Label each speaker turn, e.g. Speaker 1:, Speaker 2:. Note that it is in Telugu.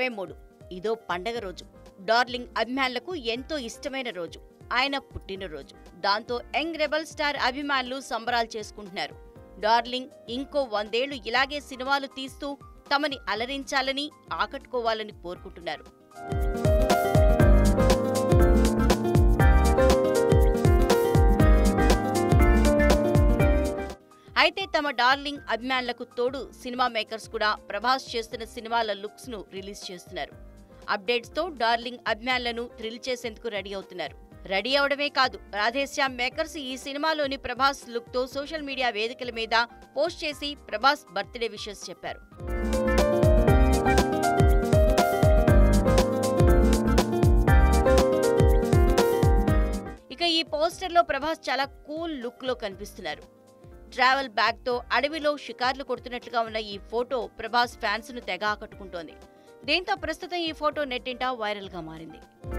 Speaker 1: ఇరవై మూడు ఇదో పండగ రోజు డార్లింగ్ అభిమానులకు ఎంతో ఇష్టమైన రోజు ఆయన పుట్టినరోజు దాంతో యంగ్ రెబల్ స్టార్ అభిమానులు సంబరాలు చేసుకుంటున్నారు డార్లింగ్ ఇంకో వందేళ్లు ఇలాగే సినిమాలు తీస్తూ తమని అలరించాలని ఆకట్టుకోవాలని కోరుకుంటున్నారు అయితే తమ డార్లింగ్ అభిమానులకు తోడు సినిమా మేకర్స్ కూడా ప్రభాస్ చేస్తున్న సినిమాల లుక్స్ ను రిలీజ్ చేస్తున్నారు అప్డేట్స్ తో డార్లింగ్ అభిమానులను థ్రిల్ చేసేందుకు రెడీ అవుతున్నారు రెడీ అవడమే కాదు రాధేశ్యామ్ మేకర్స్ ఈ సినిమాలోని ప్రభాస్ లుక్ తో సోషల్ మీడియా వేదికల మీద పోస్ట్ చేసి ప్రభాస్ బర్త్డే విషెస్ చెప్పారు ఇక ఈ పోస్టర్ లో ప్రభాస్ చాలా కూల్ లుక్ లో కనిపిస్తున్నారు ట్రావెల్ బ్యాగ్ తో అడవిలో షికార్లు కొడుతున్నట్లుగా ఉన్న ఈ ఫోటో ప్రభాస్ ఫ్యాన్స్ ను తెగ ఆకట్టుకుంటోంది దీంతో ప్రస్తుతం ఈ ఫోటో నెట్టింట వైరల్ గా మారింది